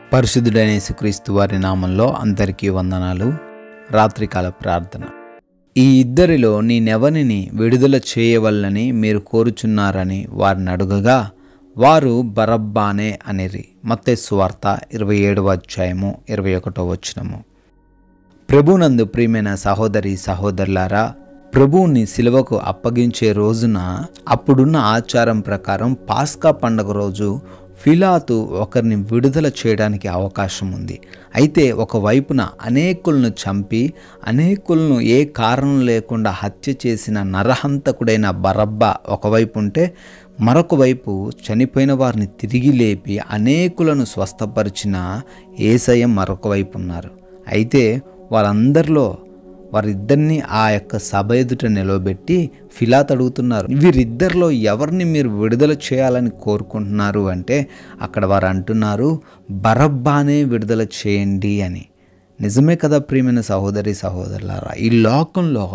పరిశుద్ధుడైన యేసుక్రీస్తు వారి నామంలో అందరికీ వందనాలు రాత్రికాల ప్రార్థన ఈ ఇద్దరిలో నేనెవరిని విడుదల చేయవల్లని మీరు కోరుచున్నారని వారిని అడుగగా వారు బరబ్బానే అనిరి మత్తయి వార్త ఇరవై ఏడవ అధ్యాయము ఇరవై ఒకటో వచనము ప్రభునందు ప్రియమైన సహోదరి సహోదరులారా ప్రభువుని సిలువకు అప్పగించే రోజున అప్పుడున్న ఆచారం ప్రకారం పాస్కా పండగ రోజు ఫిలాతు ఒకరిని విడుదల చేయడానికి అవకాశం ఉంది అయితే ఒకవైపున అనేకులను చంపి అనేకులను ఏ కారణం లేకుండా హత్య చేసిన నరహంతకుడైన బరబ్బ ఒకవైపు ఉంటే మరొక వైపు చనిపోయిన వారిని తిరిగి లేపి అనేకులను స్వస్థపరిచిన ఏసయ్య మరొక వైపు ఉన్నారు అయితే వారందరిలో వారిద్దరిని ఆ యొక్క సభ ఎదుట నిలవబెట్టి ఫిలాత్ అడుగుతున్నారు వీరిద్దరిలో ఎవరిని మీరు విడుదల చేయాలని కోరుకుంటున్నారు అంటే అక్కడ వారు అంటున్నారు బరబ్బానే విడుదల చేయండి అని నిజమే కదా ప్రియమైన సహోదరి సహోదరులారా ఈ లోకంలో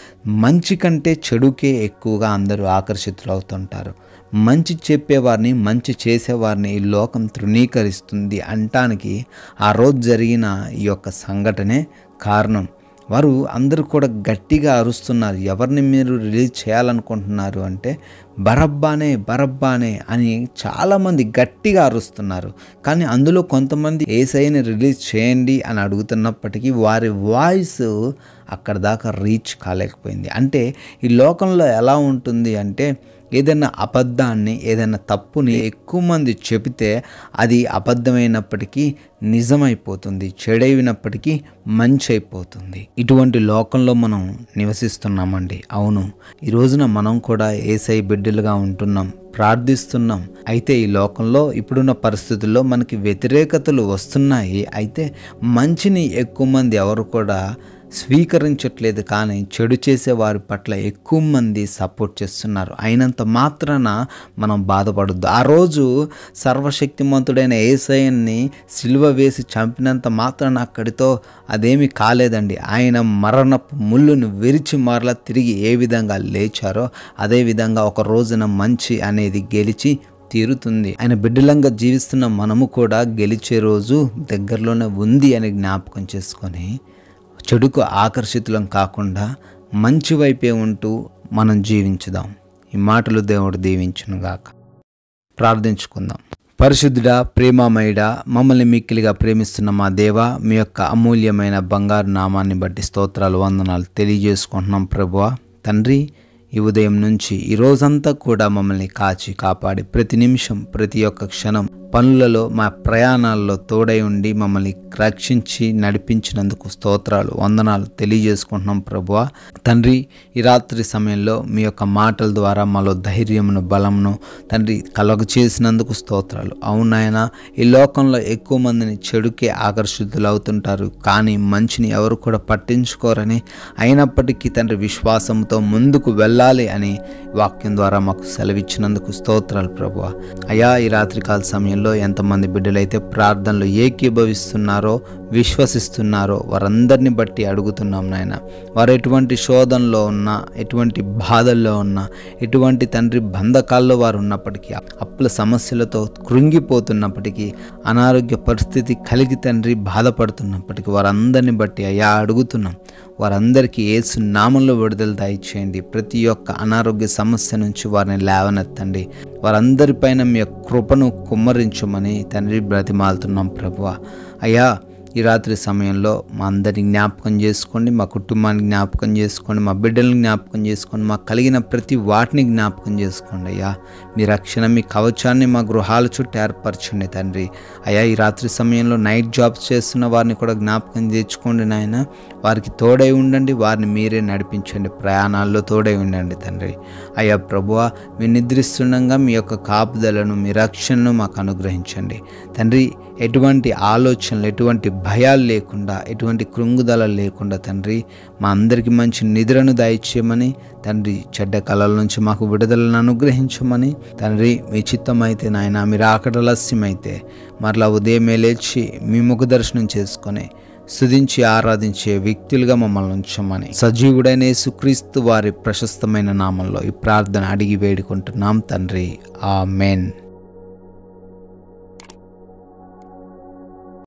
మంచి కంటే చెడుకే ఎక్కువగా అందరూ ఆకర్షితులవుతుంటారు మంచి చెప్పేవారిని మంచి చేసేవారిని ఈ లోకం తృణీకరిస్తుంది అంటానికి ఆ రోజు జరిగిన ఈ యొక్క సంఘటనే కారణం వారు అందరూ కూడా గట్టిగా అరుస్తున్నారు ఎవరిని మీరు రిలీజ్ చేయాలనుకుంటున్నారు అంటే బరబ్బానే బరబ్బానే అని చాలామంది గట్టిగా అరుస్తున్నారు కానీ అందులో కొంతమంది ఏసైని రిలీజ్ చేయండి అని అడుగుతున్నప్పటికీ వారి వాయిస్ అక్కడ దాకా రీచ్ కాలేకపోయింది అంటే ఈ లోకంలో ఎలా ఉంటుంది అంటే ఏదైనా అబద్ధాన్ని ఏదైనా తప్పుని ఎక్కువ మంది చెబితే అది అబద్ధమైనప్పటికీ నిజమైపోతుంది చెడైనప్పటికీ మంచి అయిపోతుంది ఇటువంటి లోకంలో మనం నివసిస్తున్నామండి అవును ఈ రోజున మనం కూడా ఏసై బిడ్డలుగా ఉంటున్నాం ప్రార్థిస్తున్నాం అయితే ఈ లోకంలో ఇప్పుడున్న పరిస్థితుల్లో మనకి వ్యతిరేకతలు వస్తున్నాయి అయితే మంచిని ఎక్కువ మంది ఎవరు కూడా స్వీకరించట్లేదు కానీ చెడు చేసే వారి పట్ల ఎక్కువ మంది సపోర్ట్ చేస్తున్నారు అయినంత మాత్రాన మనం బాధపడద్దు ఆ రోజు సర్వశక్తిమంతుడైన ఏసయ్యని సిలువ వేసి చంపినంత మాత్రాన అక్కడితో అదేమి కాలేదండి ఆయన మరణపు ముళ్ళును విరిచి మరలా తిరిగి ఏ విధంగా లేచారో అదే విధంగా ఒక రోజున మంచి అనేది గెలిచి తీరుతుంది ఆయన బిడ్డలంగా జీవిస్తున్న మనము కూడా గెలిచే రోజు దగ్గరలోనే ఉంది అని జ్ఞాపకం చేసుకొని చెడుకు ఆకర్షితులం కాకుండా మంచి వైపే ఉంటూ మనం జీవించుదాం ఈ మాటలు దేవుడు దీవించునుగాక ప్రార్థించుకుందాం పరిశుద్ధుడా ప్రేమమయుడా మమ్మల్ని మిక్కిలిగా ప్రేమిస్తున్న మా దేవ మీ యొక్క అమూల్యమైన బంగారు నామాన్ని బట్టి స్తోత్రాలు వందనాలు తెలియజేసుకుంటున్నాం ప్రభువా తండ్రి ఈ ఉదయం నుంచి ఈ రోజంతా కూడా మమ్మల్ని కాచి కాపాడి ప్రతి నిమిషం ప్రతి ఒక్క క్షణం పనులలో మా ప్రయాణాల్లో తోడై ఉండి మమ్మల్ని రక్షించి నడిపించినందుకు స్తోత్రాలు వందనాలు తెలియజేసుకుంటున్నాం ప్రభువా తండ్రి ఈ రాత్రి సమయంలో మీ యొక్క మాటల ద్వారా మాలో ధైర్యమును బలమును తండ్రి కలగ చేసినందుకు స్తోత్రాలు అవునాయన ఈ లోకంలో ఎక్కువ మందిని చెడుకే ఆకర్షితులు అవుతుంటారు కానీ మంచిని ఎవరు కూడా పట్టించుకోరని అయినప్పటికీ తండ్రి విశ్వాసంతో ముందుకు వెళ్ళాలి అని వాక్యం ద్వారా మాకు సెలవిచ్చినందుకు స్తోత్రాలు ప్రభువ అయా ఈ రాత్రికాల సమయంలో ఎంతమంది బిడ్డలైతే ప్రార్థనలు ఏకీభవిస్తున్నారో విశ్వసిస్తున్నారో వారందరిని బట్టి అడుగుతున్నాం నాయన వారు ఎటువంటి శోధనలో ఉన్నా ఎటువంటి బాధల్లో ఉన్నా ఎటువంటి తండ్రి బంధకాల్లో వారు ఉన్నప్పటికీ అప్పుల సమస్యలతో కృంగిపోతున్నప్పటికీ అనారోగ్య పరిస్థితి కలిగి తండ్రి బాధపడుతున్నప్పటికీ వారందరిని బట్టి అయా అడుగుతున్నాం వారందరికీ ఏసు నామంలో విడుదల దయచేయండి ప్రతి ఒక్క అనారోగ్య సమస్య నుంచి వారిని లేవనెత్తండి వారందరిపైన మీ యొక్క కృపను కుమ్మరించమని తండ్రి బ్రతిమాలుతున్నాం ప్రభువ అయ్యా ఈ రాత్రి సమయంలో మా అందరిని జ్ఞాపకం చేసుకోండి మా కుటుంబాన్ని జ్ఞాపకం చేసుకోండి మా బిడ్డల్ని జ్ఞాపకం చేసుకోండి మాకు కలిగిన ప్రతి వాటిని జ్ఞాపకం చేసుకోండి అయ్యా మీ రక్షణ మీ కవచాన్ని మా గృహాల చుట్టూ ఏర్పరచండి తండ్రి అయ్యా ఈ రాత్రి సమయంలో నైట్ జాబ్స్ చేస్తున్న వారిని కూడా జ్ఞాపకం తెచ్చుకోండి నాయన వారికి తోడై ఉండండి వారిని మీరే నడిపించండి ప్రయాణాల్లో తోడై ఉండండి తండ్రి అయ్యా ప్రభువ మీ నిద్రిస్తుండగా మీ యొక్క కాపుదలను మీ రక్షణను మాకు అనుగ్రహించండి తండ్రి ఎటువంటి ఆలోచనలు ఎటువంటి భయాలు లేకుండా ఎటువంటి కృంగుదల లేకుండా తండ్రి మా అందరికీ మంచి నిద్రను దయచేయమని తండ్రి చెడ్డ కళల నుంచి మాకు విడుదలను అనుగ్రహించమని తండ్రి మీ చిత్తమైతే నాయన మీరు ఆకటలస్యమైతే మరలా ఉదయమే లేచి మీ ముఖ దర్శనం చేసుకొని స్తుతించి ఆరాధించే వ్యక్తులుగా మమ్మల్ని ఉంచమని సజీవుడైన యేసుక్రీస్తు వారి ప్రశస్తమైన నామంలో ఈ ప్రార్థన అడిగి వేడుకుంటున్నాం తండ్రి ఆ మెన్